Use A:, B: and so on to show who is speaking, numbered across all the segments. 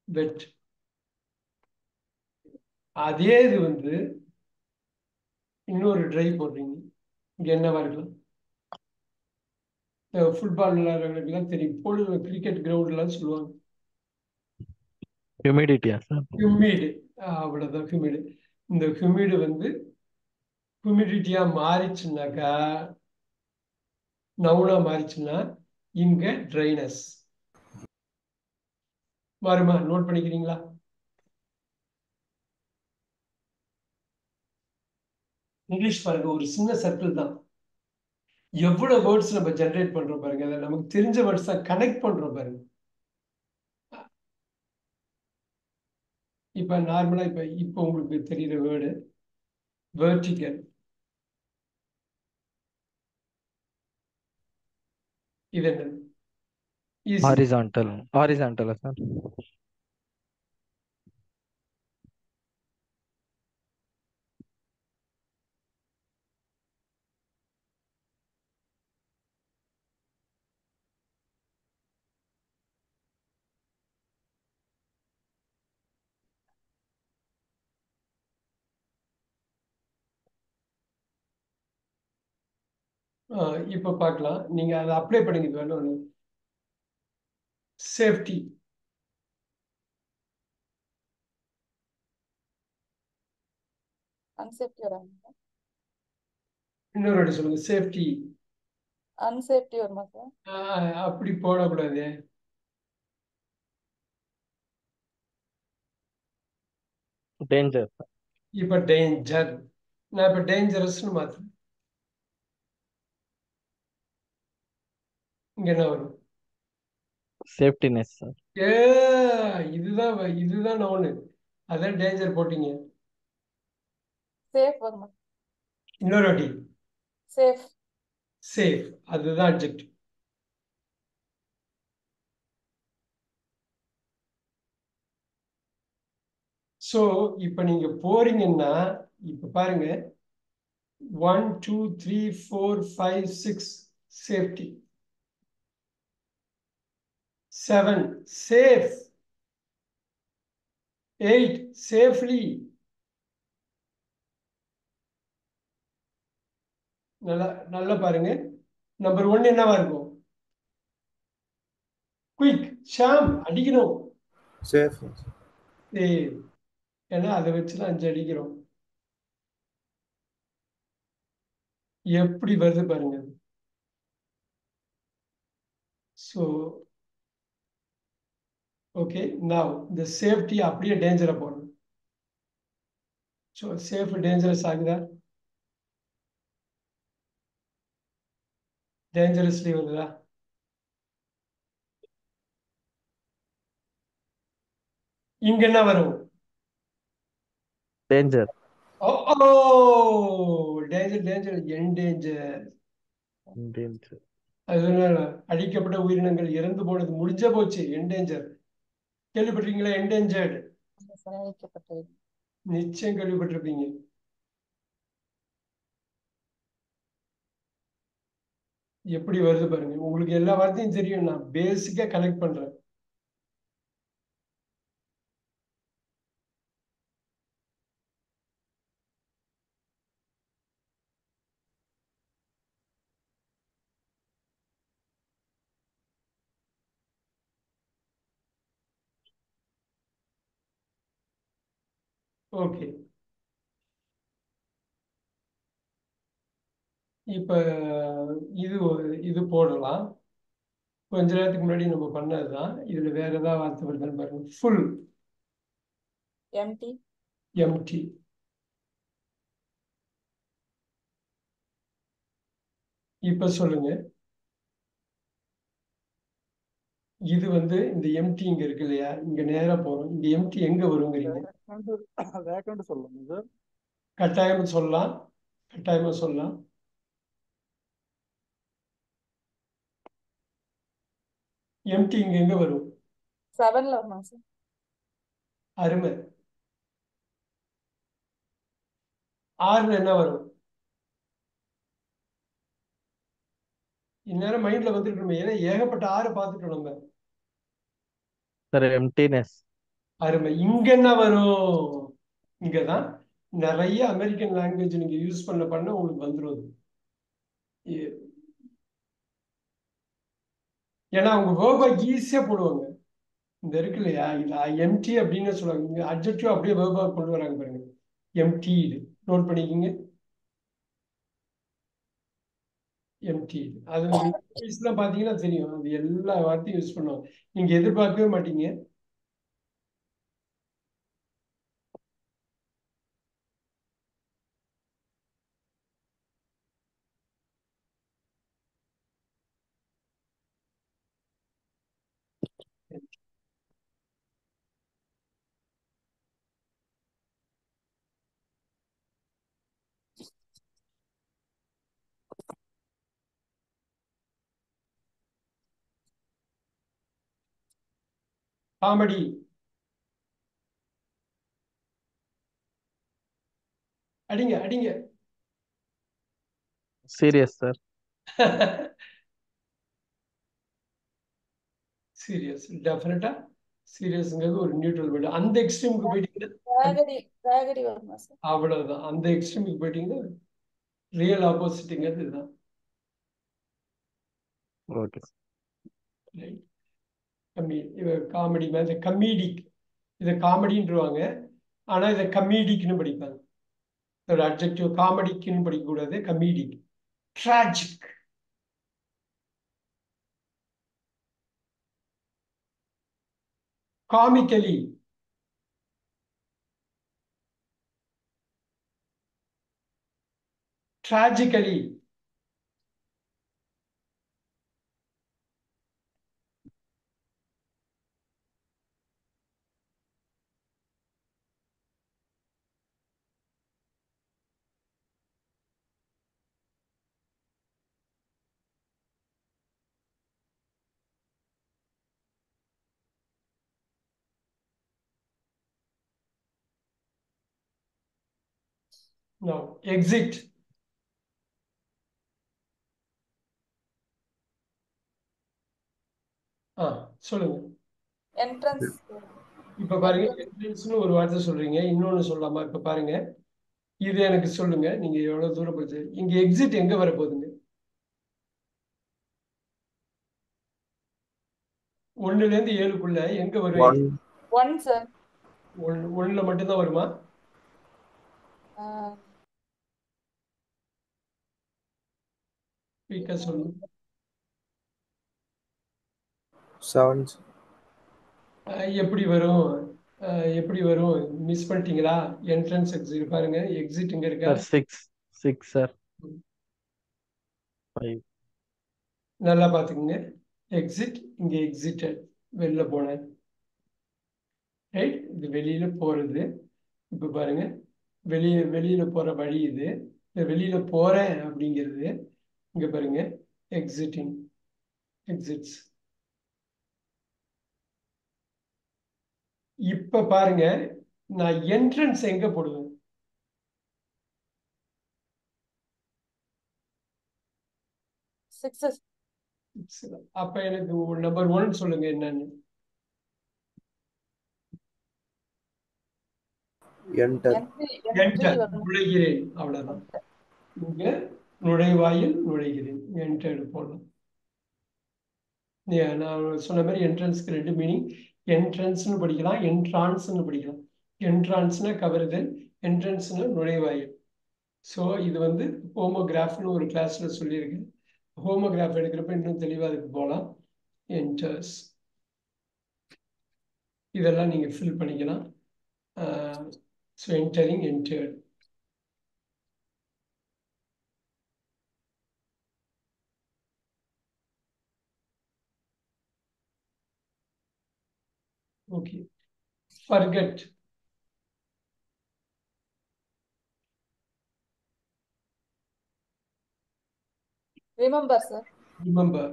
A: வெட் அதே இது வந்து இன்னொரு ட்ரை போடுறீங்க இங்க என்னவா இருக்கலாம் ஃபுட்பால் விளையாடுறவங்களுக்குலாம் தெரியும் பொழுது கிரிக்கெட் கிரவுண்ட்லாம் சொல்லுவாங்க
B: ஹியூமிடிட்டியா சார்
A: ஹியூமிடு அவ்வளோதான் ஹியூமிடு இந்த ஹியூமிடு வந்து ஹியூமிடிட்டியா மாறிச்சுனாக்கா நவுனா மாறிச்சுன்னா இங்க ட்ரைனஸ் மாறுமா நோட் பண்ணிக்கிறீங்களா இங்கிலீஷ் பாருங்க ஒரு சின்ன சர்க்கிள் தான் எவ்வளவு வேர்ட்ஸ் நம்ம ஜென்ரேட் பண்றோம் பாருங்க அதை நமக்கு தெரிஞ்ச வேர்ட்ஸ் தான் கனெக்ட் பண்றோம் பாருங்க இப்ப நார்மலா இப்ப இப்ப உங்களுக்கு தெரியுற வேர்டு வேர்டிகல் இது என்ன Easy.
B: ஹாரிசான்டல் ஹாரிசான்டலா சார்
A: ஆஹ் இப்ப பார்க்கலாம் நீங்க அதை அப்ளை பண்ணுங்க இது வேணும் சேஃப்டி
C: அன்சேஃப்டி வராங்க
A: இன்னொரு வாட்டி சொல்லுங்க சேஃப்டி
C: அன்சேஃப்டி வருமா சார்
A: அப்படி போடக்கூடாது
B: டேஞ்சர்
A: இப்ப டேஞ்சர் நான் இப்ப டேஞ்சரஸ்னு மாத்துறேன் இங்க என்ன வரும்
B: சேஃப்டினஸ் சார்
A: ஏ இதுதான் வ- இதுதான் ஒண்ணு அதான் டேஞ்சர் போட்டீங்க
C: சேஃப் வருமா
A: இன்னொரு வாட்டி
C: சேஃப்
A: சேஃப் அதுதான் அப்ஜெக்ட் ஸோ இப்போ நீங்க போறீங்கன்னா இப்போ பாருங்க one two three four five six safety seven safe eight safely நல்லா நல்லா பாருங்க நம்பர் ஒன் என்னவா இருக்கும் குயிக் ஷாம் அடிக்கணும்
D: சேஃப்
A: ஏய் ஏன்னா அதை வச்சு தான் அஞ்சு அடிக்கிறோம் எப்படி வருது பாருங்க ஸோ ஓகே நான் இந்த சேஃப்டி அப்படியே டேஞ்சரை போடணும் ஸோ சேஃப் டேஞ்சரஸ் ஆகுதா டேஞ்சரஸ்லி வருதா இங்க என்ன வரும்
B: டேஞ்சர்
A: ஓ டேஞ்சர் டேஞ்சர் என் டேஞ்சர்
B: டேஞ்சர்
A: அதனால அழிக்கப்பட்ட உயிரினங்கள் இறந்து போனது முடிஞ்ச போச்சு என்டேஞ்சர் கேள்விப்பட்டிருக்கீங்களா என்டேஞ்சர்டு
C: அழைக்கப்பட்டது
A: நிச்சயம் கேள்விப்பட்டிருப்பீங்க எப்படி வருது பாருங்க உங்களுக்கு எல்லா வார்த்தையும் தெரியும் நான் பேசிக்கா கனெக்ட் பண்றேன் ஓகே இப்ப இது ஒரு இது போடலாம் கொஞ்ச நேரத்துக்கு முன்னாடி நம்ம பண்ணதுதான் இதுல வேற ஏதாவது வார்த்தை வருதான்னு பாருங்க ஃபுல்
C: எம்டி
A: எம்டி இப்ப சொல்லுங்க இது வந்து இந்த எம்டி இங்க இருக்கு இல்லையா இங்க நேரா போறோம் இந்த எம்டி எங்க வருங்கிறீங்க
D: வேக்கண்ட் சொல்லுங்க சார்
A: கட்டாயமா சொல்லலாம் கட்டாயமா சொல்லலாம் எம்டி இங்க எங்க வரும்
C: செவன்ல வருமா சார்
A: அருமை ஆறுல என்ன வரும் இந்நேரம் மைண்ட்ல வந்துட்டு ஏன்னா ஏகப்பட்ட ஆறு பார்த்துட்டோம் நம்ம
B: சார் எம்டினஸ்
A: அருமை இங்க என்ன வரும் இங்கதான் நிறைய அமெரிக்கன் லாங்குவேஜ் நீங்க யூஸ் பண்ண பண்ண உங்களுக்கு வந்துடும் அது. ஏ- ஏன்னா அவங்க வேர்பை ஈஸியா போடுவாங்க இந்த இருக்கு இல்லையா இது எம்டி அப்படின்னு சொல்லுவாங்க இங்க அட்ஜெக்டிவ் அப்படியே வேர்பா கொண்டு வராங்க பாருங்க எம்டி இது நோட் பண்ணிக்கிங்க எம்டி அது இங்கிலீஷ்லாம் பார்த்தீங்கன்னா தெரியும் அது எல்லா வார்த்தையும் யூஸ் பண்ணுவாங்க நீங்க எதிர்பார்க்கவே மாட்டீங்க காமெடி அடிங்க அடிங்க
B: சீரியஸ் சார்
A: சீரியஸ் டெஃபினட்டா சீரியஸ்ங்கிறது ஒரு நியூட்ரல் வேர்டு அந்த எக்ஸ்ட்ரீமுக்கு போயிட்டீங்கன்னா
C: ராகடி ராகடி வருமா சார்
A: அவ்வளவுதான் அந்த எக்ஸ்ட்ரீமுக்கு போயிட்டீங்கன்னா ரியல் ஆப்போசிட்டுங்கிறது இதுதான்
B: ஓகே
A: ரைட் கம்மி இவ காமெடி மாதிரி கமீடிக் இதை காமெடின்றவாங்க ஆனா இதை கமீடிக்னு படிப்பாங்க ஒரு அப்ஜெக்டிவ் காமெடிக்குன்னு படிக்கக்கூடாது comedic tragic comically tragically No, exit. ஆ சொல்லுங்க
C: என்ட்ரன்ஸ்
A: இப்ப பாருங்க என்ட்ரன்ஸ்னு ஒரு வார்த்தை சொல்றீங்க இன்னொன்னு சொல்லலாமா இப்ப பாருங்க இது எனக்கு சொல்லுங்க நீங்க எவ்வளவு தூரம் போச்சு இங்க எக்ஸிட் எங்க வர போகுதுங்க ஒண்ணுல இருந்து ஏழுக்குள்ள எங்க வரும்
D: ஒன்
C: ஒன் சார்
A: ஒன்னு ஒண்ணுல மட்டும்தான் வருமா குயிக்கா சொல்லுங்க
D: செவன்
A: அஹ் எப்படி வரும் அஹ் எப்படி வரும் மிஸ் பண்ணிட்டீங்களா என்ட்ரன்ஸ் எக்ஸிட் பாருங்க எக்ஸிட் இங்க இருக்கா
B: sir six six sir five
A: நல்லா பாத்துக்கங்க எக்ஸிட் இங்க எக்ஸிட்டட் வெளில போனேன் ரைட் இது வெளியில போறது இப்ப பாருங்க வெளிய வெளியில போற வழி இது இந்த வெளியில போறேன் அப்படிங்கிறது இங்க பாருங்க எக்ஸிட்டிங் எக்ஸிட்ஸ் இப்ப பாருங்க நான் என்ட்ரன்ஸ் எங்க போடுவேன்
C: சிக்ஸ்
A: அப்ப எனக்கு நம்பர் ஒன் சொல்லுங்க என்னன்னு
D: என்டர்
C: என்ட்ரி என்ட்ரி
A: என்டர்
C: வரணும்
A: நுழைகிறேன் அவ்வளவுதான் இங்க நுழைவாயில் நுழைகிறேன் என்டர் போடலாம் Yeah, நான் சொன்ன மாதிரி என்ட்ரன்ஸ்க்கு ரெண்டு மீனிங் என்ட்ரன்ஸ்னு படிக்கலாம் என்ட்ரான்ஸ்னு படிக்கலாம் என்ட்ரான்ஸ்னா கவருதல் என்ட்ரன்ஸ்னா நுழைவாயில் ஸோ இது வந்து ஹோமோகிராஃப்னு ஒரு கிளாஸ்ல சொல்லியிருக்கேன் ஹோமோகிராஃப் எடுக்கிறப்ப இன்னும் தெளிவாக அதுக்கு போகலாம் என்டர்ஸ் இதெல்லாம் நீங்கள் ஃபில் பண்ணிக்கலாம் so entering entered okay forgot
C: remember sir
A: remember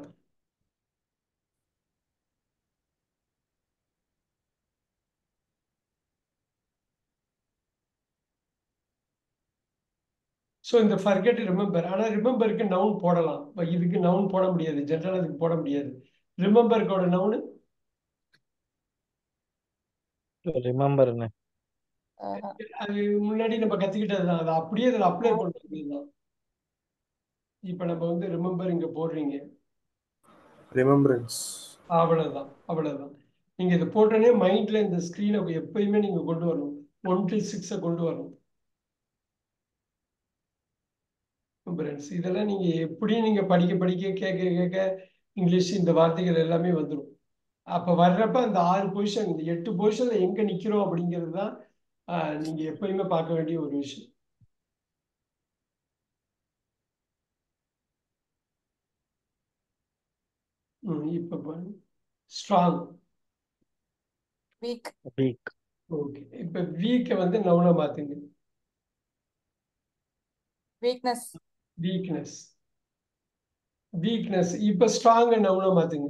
A: so இந்த ஃபர்கெட் ரிமெம்பர் ஆனால் ரிமெம்பருக்கு நவுன் போடலாம் இப்ப இதுக்கு நவுன் போட முடியாது ஜென்ரலாக இதுக்கு போட முடியாது ரிமெம்பருக்கோட நவுனு
B: ரிமெம்பர்ண்ணே
C: ஆஹா.
A: அது முன்னாடி நம்ம கத்துக்கிட்டது தான் அதை அப்படியே இதில் அப்ளை பண்றது தான் இப்போ நம்ம வந்து ரிமெம்பர் இங்க போடுறீங்க
D: remembrance
A: அவ்வளவுதான் அவ்வளவுதான் நீங்க இதை போட்டோன்னே மைண்ட்ல இந்த ஸ்கிரீனை எப்பயுமே நீங்க கொண்டு வரணும் ஒன் டு சிக்ஸை கொண்டு வரணும் Remembrance. இதெல்லாம் நீங்க எப்படியும் நீங்க படிக்க படிக்க கேட்க கேட்க இங்கிலீஷ் இந்த வார்த்தைகள் எல்லாமே வந்துடும் அப்ப வர்றப்ப அந்த ஆறு பொசிஷன் இந்த எட்டு பொசிஷன்ல எங்க நிக்கிறோம் அப்படிங்கிறது தான் ஆஹ், நீங்க எப்பயுமே பார்க்க வேண்டிய ஒரு விஷயம் ம், இப்ப பாருங்க ஸ்ட்ராங்
C: வீக்
B: வீக்
A: ஓகே இப்ப வீக்கை வந்து நவுனா மாத்துங்க
C: வீக்னஸ்
A: வீக்னஸ் வீக்னஸ் இப்ப ஸ்ட்ராங் நவுனா மாத்துங்க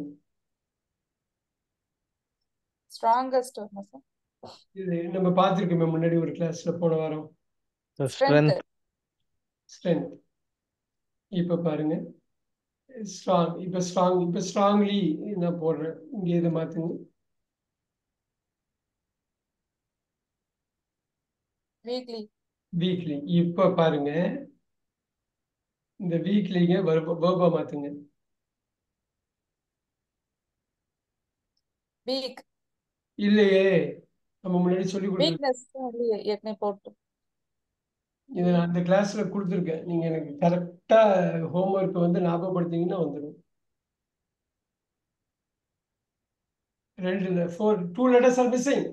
C: ஸ்ட்ராங்கஸ்ட் வருமா சார்
A: இது நம்ம பார்த்துருக்கோமே முன்னாடி ஒரு கிளாஸ்ல போன வாரம்
B: ஸ்ட்ரென்த்
A: ஸ்ட்ரென்த் இப்ப பாருங்க ஸ்ட்ராங் இப்ப ஸ்ட்ராங் இப்ப ஸ்ட்ராங்லி நான் போடுறேன் இங்க இதை மாத்துங்க
C: வீக்லி
A: வீக்லி இப்ப பாருங்க இந்த வீக்லிங்க வேர்பா மாத்துங்க
C: வீக்
A: இல்லையே நம்ம முன்னாடி சொல்லி கொடுத்து
C: வீக்னஸ் ஏற்கனவே போட்டு
A: இதை நான் அந்த கிளாஸ்ல கொடுத்துருக்கேன் நீங்க எனக்கு கரெக்டா ஹோம்ஒர்க் வந்து ஞாபகப்படுத்தீங்கன்னா வந்துடும் ரெண்டு four two letters are missing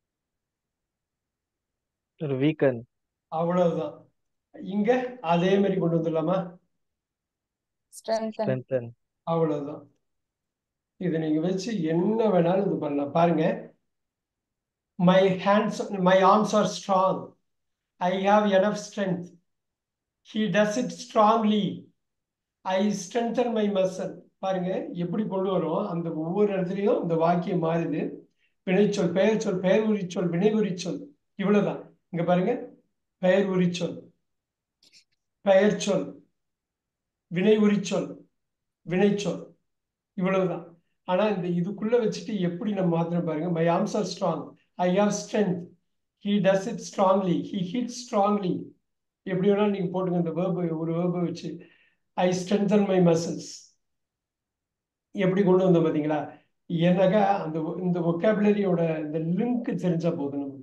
B: ஒரு வீக்கன்
A: அவ்வளவுதான் இங்க அதே மாதிரி கொண்டு வந்துடலாமா
C: ஸ்ட்ரென்தன்
B: ஸ்ட்ரென்தன்
A: அவ்வளவுதான் இதை நீங்க வச்சு என்ன வேணாலும் இது பண்ணலாம் பாருங்க my hands my arms are strong I have enough strength he does it strongly I strengthen my muscle பாருங்க எப்படி கொண்டு வரும் அந்த ஒவ்வொரு இடத்துலையும் இந்த வாக்கியம் மாறுது வினைச்சொல் பெயர் சொல் பெயர் உரிச்சொல் வினை உரிச்சொல் இவ்வளவுதான் இங்க பாருங்க பெயர் உரிச்சொல் பெயர் சொல் வினை உரிச்சொல் வினைச்சொல் இவ்வளவுதான் ஆனா இந்த இதுக்குள்ள வச்சுட்டு எப்படி நம்ம மாத்திரம் பாருங்க my arms are strong I have strength he does it strongly he hit strongly எப்படி வேணாலும் நீங்க போட்டுங்க இந்த வேர்பு ஒரு வேர்பை வச்சு ஐ ஸ்ட்ரென்தன் மை மசில்ஸ் எப்படி கொண்டு வந்தோம் பாத்தீங்களா ஏன்னாக்கா அந்த ஒ- இந்த ஒக்காபுலரியோட இந்த லிங்க் தெரிஞ்சா போதும் நமக்கு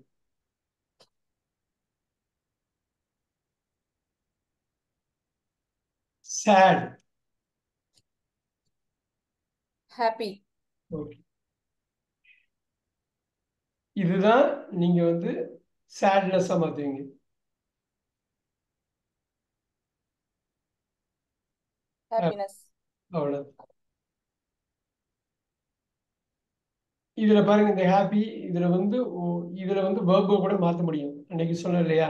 A: சேட்
C: ஹாப்பி
A: ஓகே இதுதான் நீங்க வந்து சேட்னஸா மாத்துவீங்க
C: ஹாப்பினஸ்
A: அவ்வளவு இதுல பாருங்க இந்த ஹாப்பி இதுல வந்து ஓ- இதுல வந்து வேர்பை கூட மாத்த முடியும் அன்னைக்கு சொன்னேன் இல்லையா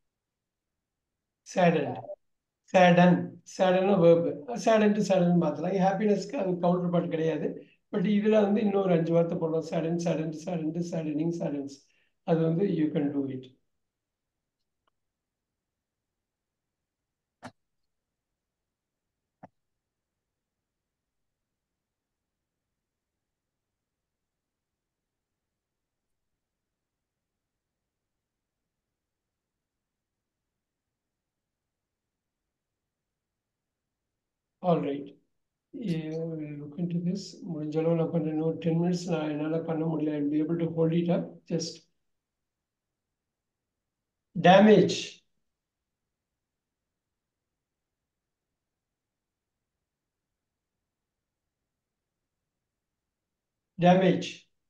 A: சேடன் சேடன் சேடன்னா வேர்பு சேடன் டு சேடன் மாத்தலாம் ஹாப்பினஸ்க்கு அது கவுண்டர் பார்ட் கிடையாது பட் இதுல வந்து இன்னொரு அஞ்சு வார்த்தை போடலாம் sadden sadden sadden saddening saddens அது வந்து you can do it all right look into this முடிஞ்ச அளவு நான் பண்ணுறேன் இன்னும் டென் மினிட்ஸ் நான் என்னால் பண்ண முடியல I be able to hold it up just damage damage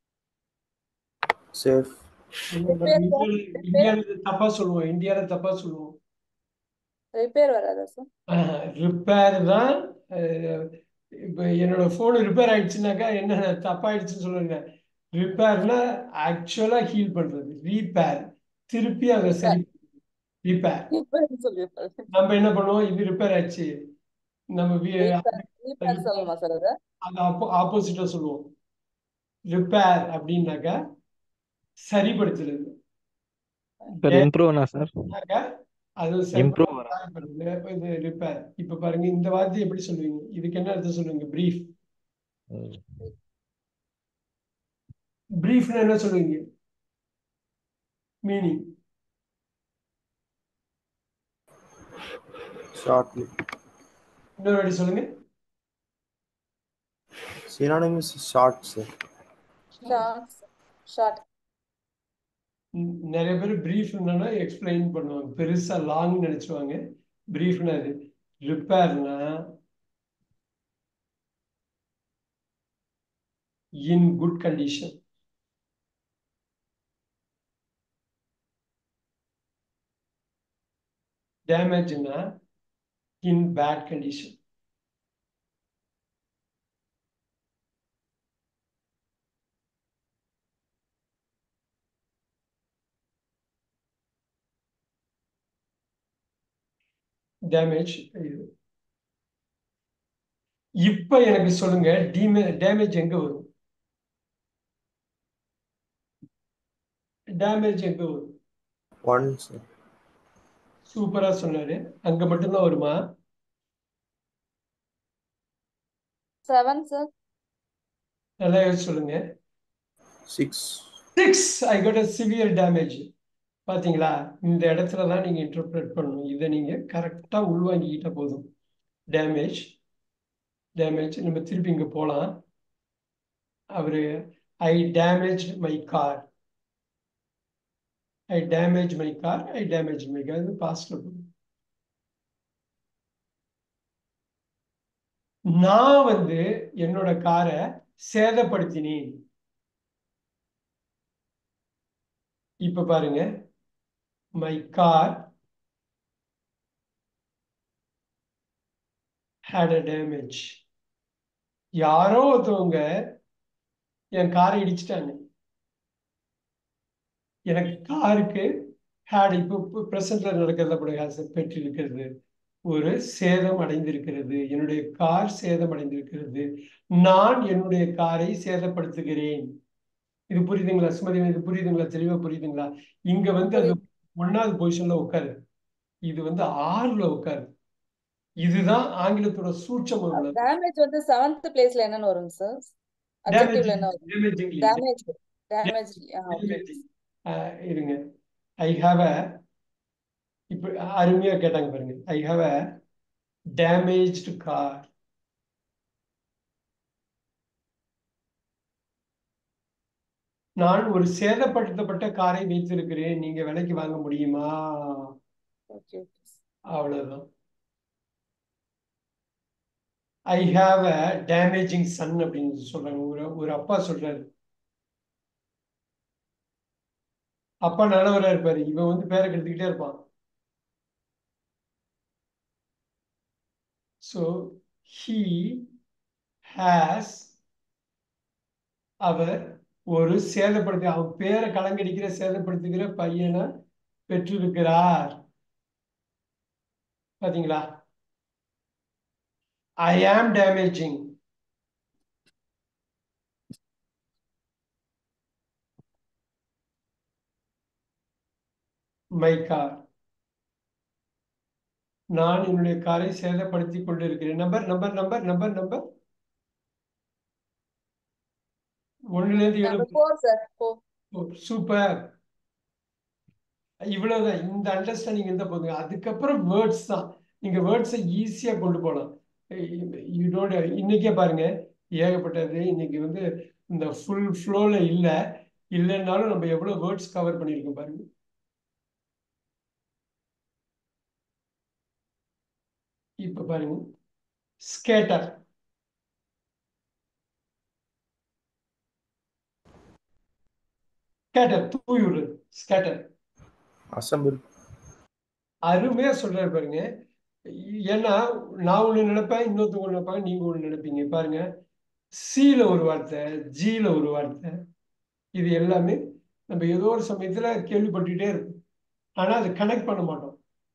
D: safe
A: இந்தியாவில் தப்பா சொல்லுவோம் இந்தியால தப்பா சொல்லுவோம்
C: ரிப்பேர் வராதா சார்
A: ரிப்பேர் தான் அஹ், இப்போ என்னோட ஃபோன் ரிப்பேர் ஆயிடுச்சுனாக்கா என்ன தப்பாயிடுச்சுன்னு சொல்லுங்க ரிப்பேர்னா ஆக்சுவலா ஹீல் பண்றது ரீபேர் திருப்பி அதை சரி ரிப்பேர்
C: ரிப்பேர் சொல்லியிருப்பாரு
A: நம்ம என்ன பண்ணுவோம் இது ரிப்பேர் ஆயிடுச்சு நம்ம வி-
C: ரீபேர் சொல்லணுமா சார் அது
A: அந்த ஆப்போ ஆப்போசிட்டா சொல்லுவோம் ரிப்பேர் அப்படின்னாக்கா சரிப்படுத்துறது
B: சார் இம்ப்ரூவ்னா சார்
A: அப்படின்னாக்கா அது
B: Improve வரும்.
A: சரிப்படுத்துறது இது ரிப்பேர் இப்ப பாருங்க இந்த வார்த்தை எப்படி சொல்லுவீங்க இதுக்கு என்ன அர்த்தம் சொல்லுவீங்க பிரீஃப் பிரீஃப்னு என்ன சொல்லுவீங்க மீனிங்
D: Shortly.
A: இன்னொரு வாட்டி சொல்லுங்க
D: Synonym is short, sir.
C: Short short
A: ம், நிறைய பேர் பிரீஃப் என்னன்னா எக்ஸ்பிளைன் பண்ணுவாங்க பெருசா லாங் நினைச்சுவாங்க பிரீஃப்னா அது ரிப்பேர்னா இன் குட் கண்டிஷன் டேமேஜ்னா இன் பேட் கண்டிஷன் டேமேஜ் இது இப்ப எனக்கு சொல்லுங்க டீமே டேமேஜ் எங்க வரும் டேமேஜ் எங்க வரும்
D: One, sir.
A: சூப்பரா சொன்னாரு அங்க மட்டும்தான் வருமா
C: செவன் சார்
A: நல்லா யோசிச்சு சொல்லுங்க
D: Six.
A: Six I cut a severe damage பாத்தீங்களா இந்த இடத்துல தான் நீங்க இன்டர்பிரேட் பண்ணணும் இதை நீங்க கரெக்டா உள்வாங்கிக்கிட்ட போதும் டேமேஜ் டேமேஜ் நம்ம திருப்பி இங்க போலாம் அவரு I damage my car I damage my car I damage my car இது பாஸ்ட்ல போகும் நான் வந்து என்னோட காரை சேதப்படுத்தினேன் இப்ப பாருங்க my car had a damage யாரோ ஒருத்தவங்க என் காரை இடிச்சிட்டாங்க எனக்கு காருக்கு ஹேட் இப்போ ப்ரெசன்ட்ல நடக்கிறத கூட பெற்றிருக்கிறது ஒரு சேதம் அடைந்திருக்கிறது என்னுடைய கார் சேதம் அடைந்திருக்கிறது நான் என்னுடைய காரை சேதப்படுத்துகிறேன் இது புரியுதுங்களா சுமதி இது புரியுதுங்களா தெளிவா புரியுதுங்களா இங்க வந்து அது ஒன்னாவது பொசிஷன்ல உட்காரு இது வந்து ஆறுல உட்காரு இதுதான் ஆங்கிலத்தோட சூட்சம் உள்ளது
C: டேமேஜ் வந்து செவன்த் பிளேஸ்ல என்னன்னு வரும் சார் அப்ஜெக்டிவ்ல என்ன வரும்
A: டேமேஜிங்
C: டேமேஜ் டேமேஜ் ஓகே
A: இருங்க ஐ ஹாவ் அ இப்ப அருமையா கேட்டாங்க பாருங்க I have a damaged car நான் ஒரு சேதப்படுத்தப்பட்ட காரை வைத்திருக்கிறேன் நீங்க விலைக்கு வாங்க முடியுமா
C: ஓகே
A: அவ்வளவுதான் I have a damaging son அப்படின்னு சொல்றாங்க ஒரு ஒரு அப்பா சொல்றாரு அப்பா நல்லவரா இருப்பாரு இவன் வந்து பேரை கெடுத்துக்கிட்டே இருப்பான் ஸோ ஹீ ஹேஸ் அவர் ஒரு சேதப்படுத்தி அவன் பேரை கலங்கடிக்கிற சேதப்படுத்துகிற பையனை பெற்றிருக்கிறார் பாத்தீங்களா ஐ ஆம் டேமேஜிங் மை கார் நான் என்னுடைய காரை சேதப்படுத்திக் கொண்டிருக்கிறேன் number number number number number ஒண்ணுல இருந்து
C: நம்பர்
A: ஏழு
C: ஃபோர் சார் ஃபோர்
A: சூப்பர் இவ்வளவுதான் இந்த அண்டர்ஸ்டாண்டிங் இருந்தா போதுங்க அதுக்கப்புறம் வேர்ட்ஸ் தான் நீங்க வேர்ட்ஸை ஈஸியா கொண்டு போகலாம் யூ டோன்ட் இன்னைக்கே பாருங்க ஏகப்பட்டது இன்னைக்கு வந்து இந்த ஃபுல் ஃப்ளோல இல்ல இல்லைன்னாலும் நம்ம எவ்வளவு வேர்ட்ஸ் கவர் பண்ணியிருக்கோம் பாருங்க இப்ப பாருங்க ஸ்கேட்டர் ஸ்கேட்டர் தூவி விடுறது ஸ்கேட்டர்
D: Assemble.
A: அருமையா சொல்றாரு பாருங்க ஏன்னா நான் ஒண்ணு நினைப்பேன் இன்னொருத்தவங்க நினைப்பாங்க நீங்க ஒண்ணு நினைப்பீங்க பாருங்க சீல ஒரு வார்த்தை ஜீல ஒரு வார்த்தை இது எல்லாமே நம்ம ஏதோ ஒரு சமயத்துல கேள்விப்பட்டுட்டே இருப்போம் ஆனா அது கனெக்ட் பண்ண மாட்டோம்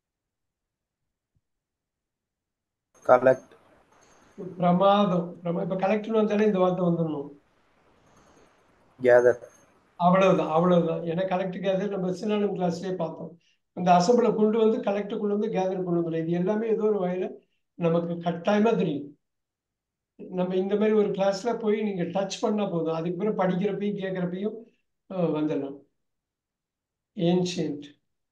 D: Collect.
A: பிரமாதம் பிரமா இப்ப கலெக்டர் வந்தாலே இந்த வார்த்தை வந்துடணும்
D: Gather.
A: அவ்வளவுதான் அவ்வளவுதான் ஏன்னா கலெக்டர் கேதர் நம்ம சினானம் கிளாஸ்லயே பார்த்தோம் இந்த அசம்பிளை கொண்டு வந்து கலெக்டர் கொண்டு வந்து கேதர் கொண்டு வந்து இது எல்லாமே ஏதோ ஒரு வகையில நமக்கு கட்டாயமா தெரியும் நம்ம இந்த மாதிரி ஒரு கிளாஸ்ல போய் நீங்க டச் பண்ணா போதும் அதுக்கு பிறகு படிக்கிறப்பையும் கேட்கறப்பையும் வந்துடலாம் ஏன்ஷியன்ட்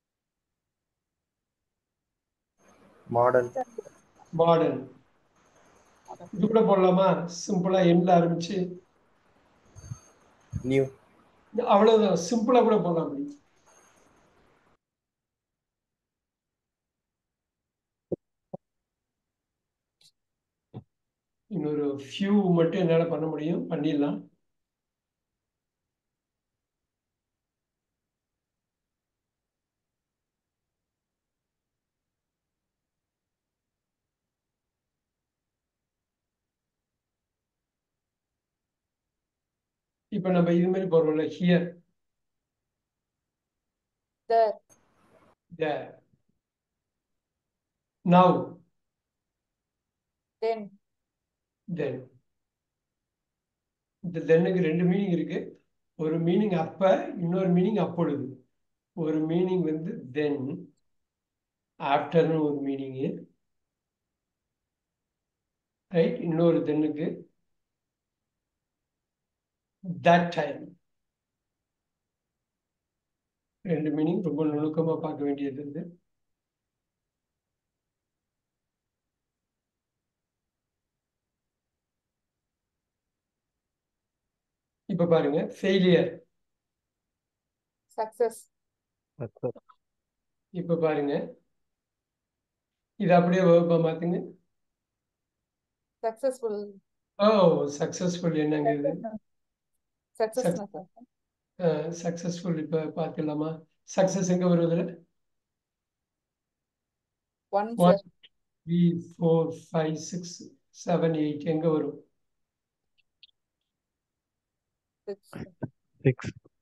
D: மாடர்ன்
A: மாடர்ன் இது கூட போடலாமா சிம்பிளா எண்ட்ல ஆரம்பிச்சு
D: நியூ
A: அவ்வளவுதான் சிம்பிளா கூட போடலாம் அப்படி இன்னொரு ஃபியூ மட்டும் என்னால பண்ண முடியும் பண்ணிடலாம் இப்ப நம்ம இது மாதிரி போடுறோம்ல here
C: there,
A: there now
C: then,
A: then இந்த தென்னுக்கு ரெண்டு மீனிங் இருக்கு ஒரு மீனிங் அப்ப இன்னொரு மீனிங் அப்பொழுது ஒரு மீனிங் வந்து தென் ஆஃப்டர்னு ஒரு மீனிங்கு ரைட் இன்னொரு தென்னுக்கு தட் டைம் ரெண்டு மீனிங் ரொம்ப நுணுக்கமா பார்க்க வேண்டியது இது இப்ப பாருங்க ஃபெயிலியர்
C: success,
B: Success.
A: இப்ப பாருங்க இது அப்படியே வேர்பா மாத்துங்க
C: successful,
A: ஓ சக்சஸ்ஃபுல் என்னங்க இது
C: success,
A: Suc-
C: sir.
A: சக்சஸ்ஃபுல் இப்ப பார்த்துடலாமா சக்சஸ் எங்க வருதுல
C: One,
A: one
C: sir.
A: Three four five six seven eight எங்க வரும்
C: Six,
B: Six.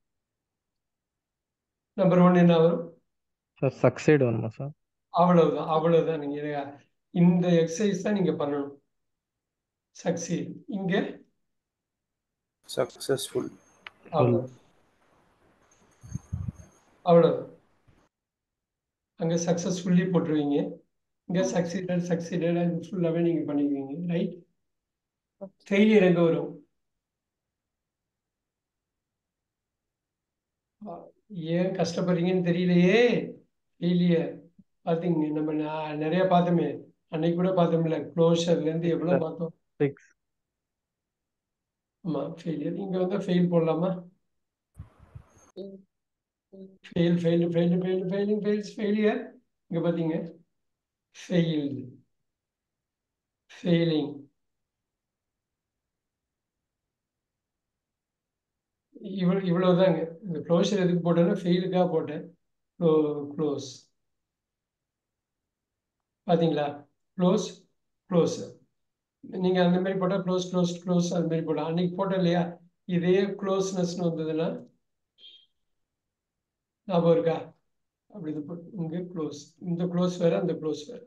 A: நம்பர் ஒன் என்ன வரும்
B: Sir, succeed வருமா சார்
A: அவ்வளவுதான் அவ்வளவுதான் நீங்க இத- இந்த எக்ஸசைஸ் தான் நீங்க பண்ணணும் சக்சீட் இங்க
D: சக்சஸ்ஃபுல்
A: அவ்வளவு அவ்வளவு அங்க சக்சஸ்ஃபுல்லி போட்டுருவீங்க இங்க சக்சீடட் சக்சீடட் அது ஃபுல்லாவே நீங்க பண்ணிக்குவீங்க ரைட் ஃபெயிலியர் எங்க வரும் ஆ, ஏன் கஷ்டப்படுறீங்கன்னு தெரியலையே ஃபெயிலியர் பாத்தீங்க நம்ம நா- நிறைய பார்த்தோமே அன்னைக்கு கூட பார்த்தோம்ல க்ளோஷர்ல இருந்து எவ்வளவு பார்த்தோம்
B: சிக்ஸ்
A: ஆமா ஃபெயிலியர் இங்க வந்து ஃபெயில் போடலாமா
C: Mm, mm.
A: Fail fail fail fail failing fails failure இங்க பாத்தீங்க ஃபெயில்டு ஃபெயிலிங் இவ்வளவு இவ்வளவுதாங்க இந்த க்ளோஷர் எதுக்கு போட்டேன்னா ஃபெயிலுக்காக போட்டேன் க்ளோஸ் பாத்தீங்களா க்ளோஸ் க்ளோஸ் நீங்க அந்த மாதிரி போட்டா க்ளோஸ் க்ளோஸ் க்ளோஸ் அது மாதிரி போடலாம் அன்னைக்கு போட்டோம் இல்லையா இதே க்ளோஸ்னஸ்னு வந்ததுன்னா ஞாபகம் இருக்கா அப்படி இது போட்டு இங்க க்ளோஸ் இந்த க்ளோஸ் வேற அந்த க்ளோஸ் வேற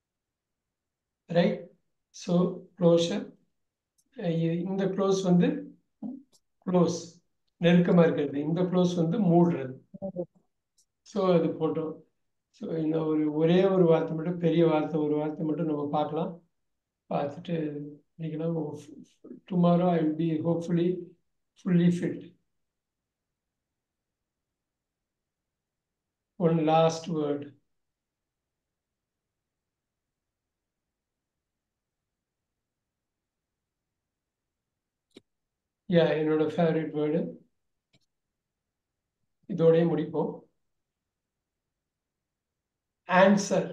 A: ரைட் ஸோ க்ளோஷர் இந்த க்ளோஸ் வந்து க்ளோஸ் நெருக்கமா இருக்கிறது இந்த க்ளோஸ் வந்து மூடுறது ஸோ அது போட்டோம் ஸோ இன்னும் ஒரு ஒரே ஒரு வார்த்தை மட்டும் பெரிய வார்த்தை ஒரு வார்த்தை மட்டும் நம்ம பார்க்கலாம் பார்த்துட்டு இன்னைக்கெல்லாம் tomorrow I will be hopefully fully fit one last word yeah என்னோட ஃபேவரட் வேர்டு இதோடய முடிப்போம் ஆன்சர்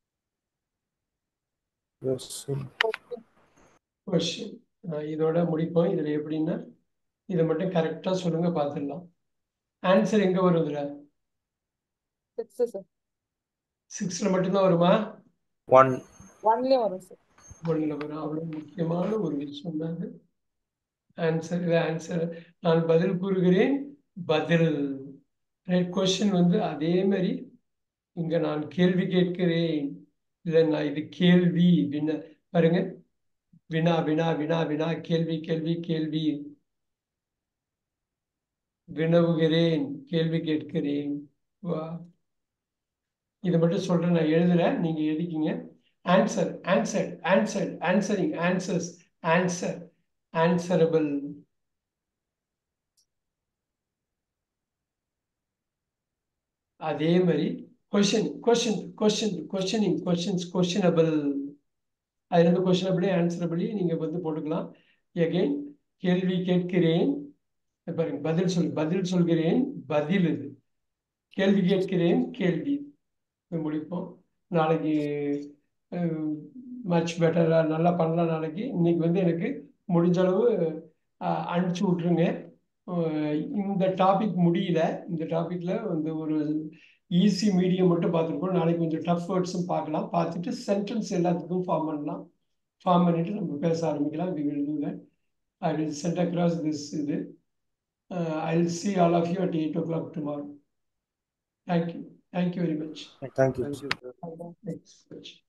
A: கொஷின் இதோட முடிப்போம் இதுல எப்படின்னா இதை மட்டும் கரெக்டா சொல்லுங்க பார்த்துடலாம் ஆன்சர் எங்க வரும் இதுல
C: Six, sir.
A: சிக்ஸ்ல மட்டும்தான் வருமா
D: ஒன்
C: Only வரும் sir.
A: ஒன்றில் வரும் அவ்வளவு முக்கியமான ஒரு விஷயம் தான் அது ஆன்சர் இது ஆன்சர் நான் பதில் கூறுகிறேன் பதில் ரைட் கொஸ்டின் வந்து அதே மாதிரி இங்க நான் கேள்வி கேட்கிறேன் இல்லை நான் இது கேள்வி வினா பாருங்க வினா வினா வினா வினா கேள்வி கேள்வி கேள்வி வினவுகிறேன் கேள்வி கேட்கிறேன் வா இதை மட்டும் சொல்றேன் நான் எழுதுறேன் நீங்க எழுதிக்கிங்க answer answer answer answering answers answer answerable அதே மாதிரி question question question questioning questions questionable அதுல இருந்து கொஷினபிளே ஆன்சரபிளி நீங்க வந்து போட்டுக்கலாம் எகைன் கேள்வி கேட்கிறேன் பாருங்க பதில் சொல் பதில் சொல்கிறேன் பதில் இது கேள்வி கேட்கிறேன் கேள்வி இது முடிப்போம் நாளைக்கு மச் பெட்டரா நல்லா பண்ணலாம் நாளைக்கு இன்னைக்கு வந்து எனக்கு முடிஞ்ச அளவு அஹ், அனுப்பிச்சு விட்ருங்க அஹ், இந்த டாபிக் முடியல இந்த டாபிக்ல வந்து ஒரு ஈஸி மீடியம் மட்டும் பார்த்துருக்கோம் நாளைக்கு கொஞ்சம் டஃப் வேர்ட்ஸும் பார்க்கலாம் பார்த்துட்டு சென்டென்ஸ் எல்லாத்துக்கும் ஃபார்ம் பண்ணலாம் ஃபார்ம் பண்ணிட்டு நம்ம பேச ஆரம்பிக்கலாம் we will do that I will send across this இது I will see all of you at eight o'clock tomorrow thank you thank you very much
D: thank you
C: Thank you, sir.
A: Next question.